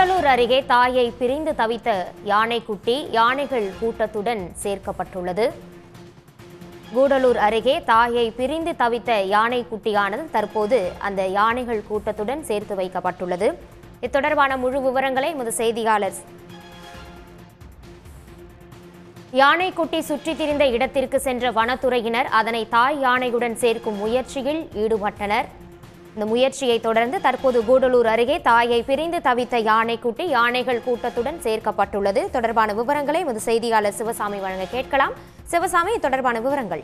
கூடலூர் அருகே தாயை பிரிந்து தவித்த யானைக்குட்டி யானைகள் கூட்டத்துடன் சேர்க்கப்பட்டுள்ளது கூடலூர் அருகே தாயை பிரிந்து தவித்த யானைக்குட்டியானது தற்போது அந்த யானைகள் கூட்டத்துடன் சேர்த்து வைக்கப்பட்டுள்ளது இது தொடர்பான முழு விவரங்களை எமது செய்தியாளர் யானைக்குட்டி சுற்றித் திரிந்த இடத்திற்கு சென்ற வனத்துறையினர் அதனை தாய் யானையுடன் சேர்க்கும் முயற்சியில் ஈடுபட்டனர் இந்த முயற்சியை தொடர்ந்து தற்போது கூடலூர் அருகே தாயை பிரிந்து தவித்த யானைக்குட்டி யானைகள் கூட்டத்துடன் சேர்க்கப்பட்டுள்ளது தொடர்பான விவரங்களை எமது செய்தியாளர் சிவசாமி வழங்க கேட்கலாம் சிவசாமி இது தொடர்பான விவரங்கள்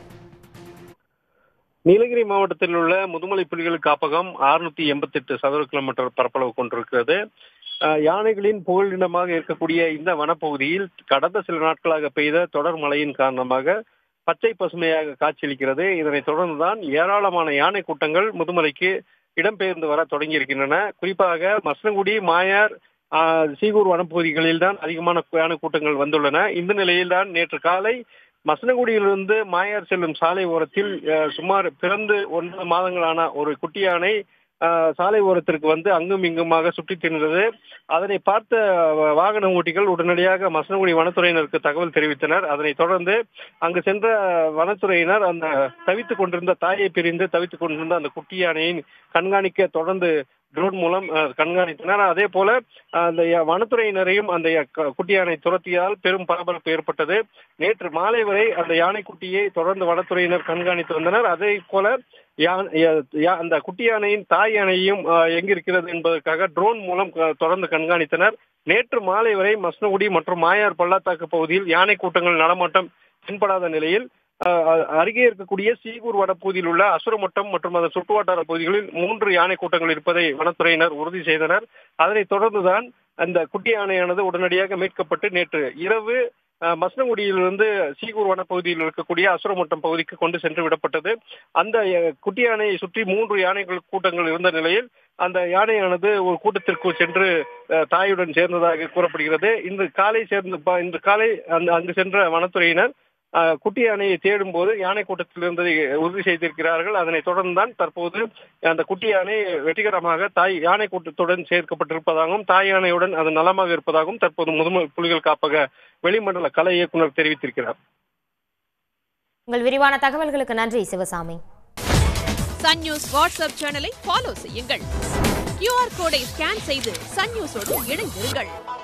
நீலகிரி மாவட்டத்தில் உள்ள முதுமலை புலிகள் காப்பகம் அறுநூத்தி எண்பத்தி எட்டு சதுர கிலோமீட்டர் பரப்பளவு கொண்டிருக்கிறது அஹ், யானைகளின் புகலிடமாக இருக்கக்கூடிய இந்த வனப்பகுதியில் கடந்த சில நாட்களாக பெய்த தொடர் மழையின் காரணமாக பச்சை பசுமையாக காட்சியளிக்கிறது இதனைத் தொடர்ந்துதான் ஏராளமான யானை கூட்டங்கள் முதுமலைக்கு இடம்பெயர்ந்து வர தொடங்கியிருக்கின்றன குறிப்பாக மசனகுடி மாயார் ஆஹ், சீகூர் வனப்பகுதிகளில் தான் அதிகமான யானை கூட்டங்கள் வந்துள்ளன இந்த நிலையில்தான் நேற்று காலை மசனகுடியிலிருந்து மாயார் செல்லும் சாலை ஓரத்தில் அஹ், சுமார் பிறந்து ஒன்பது மாதங்களான ஒரு குட்டி யானை அஹ், சாலை ஓரத்திற்கு வந்து அங்கும் இங்குமாக சுற்றித் திரிந்தது அதனை பார்த்த வ- வாகன ஓட்டிகள் உடனடியாக மசனகுடி வனத்துறையினருக்கு தகவல் தெரிவித்தனர் அதனைத் தொடர்ந்து அங்கு சென்ற வனத்துறையினர் அந்த தவித்துக் கொண்டிருந்த தாயை பிரிந்து தவித்துக் கொண்டிருந்த அந்த குட்டி யானையை கண்காணிக்க தொடர்ந்து ட்ரோன் மூலம் அஹ், கண்காணித்தனர் அதே போல அஹ், அந்த ய- வனத்துறையினரையும் அந்த ய- க- குட்டி யானை துரத்தியதால் பெரும் பரபரப்பு ஏற்பட்டது நேற்று மாலை வரை அந்த யானைக்குட்டியை தொடர்ந்து வனத்துறையினர் கண்காணித்து வந்தனர் அதே போல யா- ய- யா- அந்த குட்டி யானையின் தாய் யானையும் அஹ், எங்கிருக்கிறது என்பதற்காக ட்ரோன் மூலம் க- தொடர்ந்து கண்காணித்தனர் நேற்று மாலை வரை மஸ்னகுடி மற்றும் மாயார் பள்ளத்தாக்கு பகுதியில் யானை கூட்டங்கள் நடமாட்டம் தென்படாத நிலையில் அஹ், அஹ், அருகே இருக்கக்கூடிய சீகூர் வனப்பகுதியில் உள்ள அசுரமட்டம் மற்றும் அதன் சுற்றுவட்டார பகுதிகளில் மூன்று யானை கூட்டங்கள் இருப்பதை வனத்துறையினர் உறுதி செய்தனர் அதனைத் தொடர்ந்துதான் அந்த குட்டி யானையானது உடனடியாக மீட்கப்பட்டு நேற்று இரவு அஹ், மசனகுடியிலிருந்து சீகூர் வனப்பகுதியில் இருக்கக்கூடிய அசுரமட்டம் பகுதிக்கு கொண்டு சென்று விடப்பட்டது அந்த அஹ், குட்டி யானையை சுற்றி மூன்று யானைகள் கூட்டங்கள் இருந்த நிலையில் அந்த யானையானது ஒரு கூட்டத்திற்கு சென்று அஹ், தாயுடன் சேர்ந்ததாக கூறப்படுகிறது இன்று காலை சேர்ந்து ப- இன்று காலை அந்த அங்கு சென்ற வனத்துறையினர் அஹ், குட்டி யானையை தேடும் போது யானை கூட்டத்தில் இருந்ததை உறுதி செய்திருக்கிறார்கள் அதனைத் தொடர்ந்துதான் தற்போது அந்த குட்டி யானை வெற்றிகரமாக தாய் யானை கூட்டத்துடன் சேர்க்கப்பட்டிருப்பதாகவும் தாய் யானையுடன் அது நலமாக இருப்பதாகவும் தற்போது முதுமை புலிகள் காப்பக வெளிமண்டல கலை இயக்குனர் தெரிவித்திருக்கிறார் உங்கள் விரிவான தகவல்களுக்கு நன்றி சிவசாமி சன் நியூஸ் வாட்ஸ்அப் சேனலை ஃபாலோ செய்யுங்கள் கியூஆர் கோடை ஸ்கேன் செய்து சன் நியூஸோடு இணைந்திருங்கள்